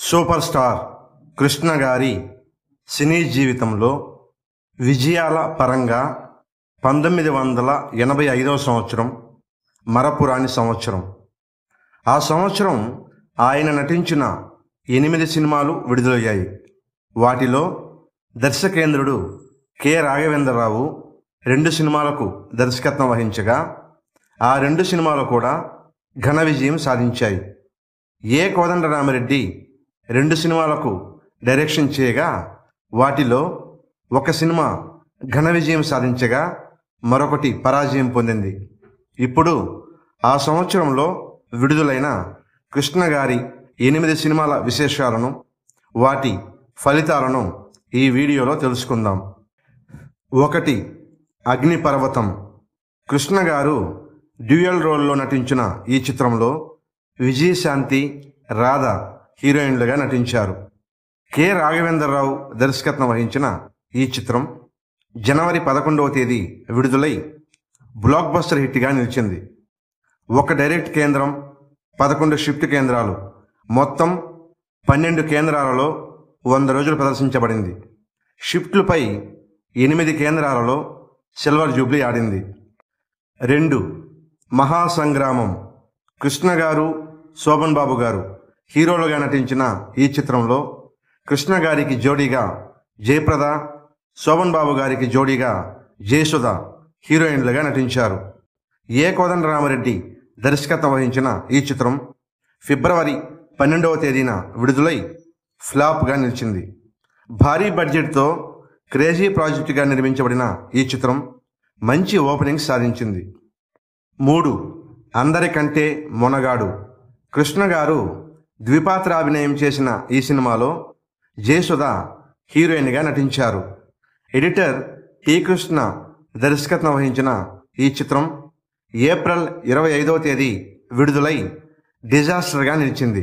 super star Krishna గారి సినీ జీవితంలో విజయాల పరంగా పంతొమ్మిది వందల ఎనభై ఐదవ సంవత్సరం మరపురాని సంవత్సరం ఆ సంవత్సరం ఆయన నటించిన ఎనిమిది సినిమాలు విడుదలయ్యాయి వాటిలో దర్శకేంద్రుడు కె రాఘవేంద్రరావు రెండు సినిమాలకు దర్శకత్వం వహించగా ఆ రెండు సినిమాలు కూడా ఘన విజయం సాధించాయి ఏ కోదండరామిరెడ్డి రెండు సినిమాలకు డైరెక్షన్ చేయగా వాటిలో ఒక సినిమా ఘన విజయం సాధించగా మరొకటి పరాజయం పొందింది ఇప్పుడు ఆ సంవత్సరంలో విడుదలైన కృష్ణ గారి ఎనిమిది సినిమాల విశేషాలను వాటి ఫలితాలను ఈ వీడియోలో తెలుసుకుందాం ఒకటి అగ్నిపర్వతం కృష్ణ గారు డ్యూయల్ రోల్లో నటించిన ఈ చిత్రంలో విజయశాంతి రాధ హీరోయిన్లుగా నటించారు కె రాఘవేంద్రరావు దర్శకత్వం వహించిన ఈ చిత్రం జనవరి పదకొండవ తేదీ విడుదలై బ్లాక్ బస్టర్ హిట్గా నిలిచింది ఒక డైరెక్ట్ కేంద్రం పదకొండు షిఫ్ట్ కేంద్రాలు మొత్తం పన్నెండు కేంద్రాలలో వంద రోజులు ప్రదర్శించబడింది షిఫ్ట్లపై ఎనిమిది కేంద్రాలలో సిల్వర్ జూబ్లీ ఆడింది రెండు మహాసంగ్రామం కృష్ణ గారు శోభన్ బాబు గారు హీరోలుగా నటించిన ఈ చిత్రంలో కృష్ణ గారికి జోడీగా జయప్రద శోభన్ బాబు గారికి జోడీగా జయసుధ హీరోయిన్లుగా నటించారు ఏ కోదండరామరెడ్డి దర్శకత్వం వహించిన ఈ చిత్రం ఫిబ్రవరి పన్నెండవ తేదీన విడుదలై ఫ్లాప్గా నిలిచింది భారీ బడ్జెట్తో క్రేజీ ప్రాజెక్టుగా నిర్మించబడిన ఈ చిత్రం మంచి ఓపెనింగ్ సాధించింది మూడు అందరికంటే మొనగాడు కృష్ణ గారు ద్విపాత్రాభినయం చేసిన ఈ సినిమాలో జయసుధ హీరోయిన్గా నటించారు ఎడిటర్ టి కృష్ణ దర్శకత్వం వహించిన ఈ చిత్రం ఏప్రిల్ ఇరవై ఐదవ తేదీ విడుదలై డిజాస్టర్గా నిలిచింది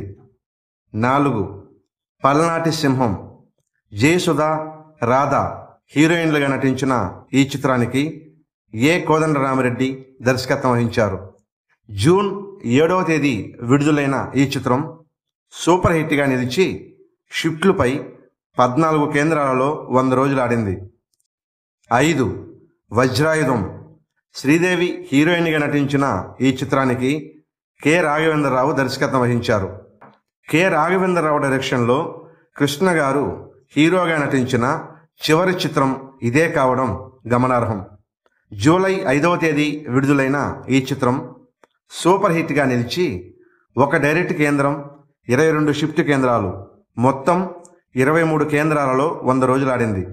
నాలుగు పల్నాటి సింహం జయసుధ రాధ హీరోయిన్లుగా నటించిన ఈ చిత్రానికి ఏ కోదండరామిరెడ్డి దర్శకత్వం వహించారు జూన్ ఏడవ తేదీ విడుదలైన ఈ చిత్రం సూపర్ హిట్గా నిలిచి షిఫ్ట్లపై పద్నాలుగు కేంద్రాలలో వంద రోజులు ఆడింది ఐదు వజ్రాయుధం శ్రీదేవి హీరోయిన్గా నటించిన ఈ చిత్రానికి కె రాఘవేంద్రరావు దర్శకత్వం వహించారు కె రాఘవేంద్రరావు డైరెక్షన్లో కృష్ణ గారు హీరోగా నటించిన చివరి చిత్రం ఇదే కావడం గమనార్హం జూలై ఐదవ తేదీ విడుదలైన ఈ చిత్రం సూపర్ హిట్గా నిలిచి ఒక డైరెక్ట్ కేంద్రం ఇరవై రెండు షిఫ్ట్ కేంద్రాలు మొత్తం ఇరవై మూడు కేంద్రాలలో వంద రోజులు ఆడింది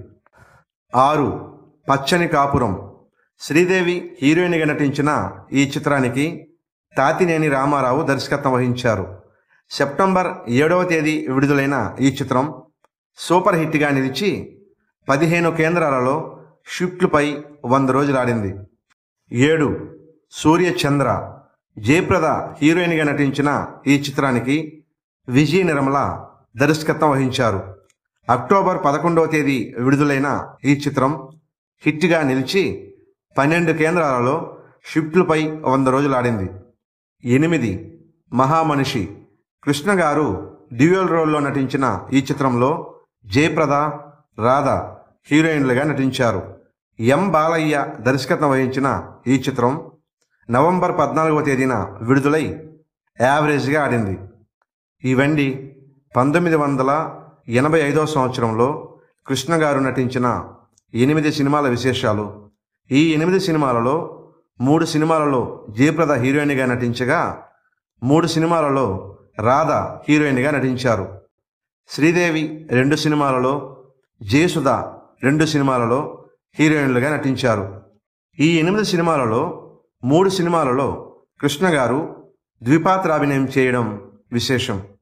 ఆరు పచ్చని కాపురం శ్రీదేవి హీరోయిన్గా నటించిన ఈ చిత్రానికి తాతినేని రామారావు దర్శకత్వం వహించారు సెప్టెంబర్ ఏడవ తేదీ విడుదలైన ఈ చిత్రం సూపర్ హిట్గా నిలిచి పదిహేను కేంద్రాలలో షిఫ్ట్లపై వంద రోజులు ఆడింది ఏడు సూర్యచంద్ర జయప్రద హీరోయిన్గా నటించిన ఈ చిత్రానికి విజయ నిర్మల దర్శకత్వం వహించారు అక్టోబర్ పదకొండవ తేదీ విడుదలైన ఈ చిత్రం హిట్గా నిలిచి పన్నెండు కేంద్రాలలో షిఫ్ట్లపై వంద రోజులు ఆడింది ఎనిమిది మహామనిషి కృష్ణ గారు డ్యూయల్ రోల్లో నటించిన ఈ చిత్రంలో జయప్రద రాధ హీరోయిన్లుగా నటించారు ఎం బాలయ్య దర్శకత్వం వహించిన ఈ చిత్రం నవంబర్ పద్నాలుగవ తేదీన విడుదలై యావరేజ్గా ఆడింది ఇవండి పంతొమ్మిది వందల ఎనభై ఐదవ సంవత్సరంలో కృష్ణ గారు నటించిన ఎనిమిది సినిమాల విశేషాలు ఈ ఎనిమిది సినిమాలలో మూడు సినిమాలలో జయప్రద హీరోయిన్గా నటించగా మూడు సినిమాలలో రాధ హీరోయిన్గా నటించారు శ్రీదేవి రెండు సినిమాలలో జయసుధ రెండు సినిమాలలో హీరోయిన్లుగా నటించారు ఈ ఎనిమిది సినిమాలలో మూడు సినిమాలలో కృష్ణ గారు ద్విపాత్రాభినయం చేయడం విశేషం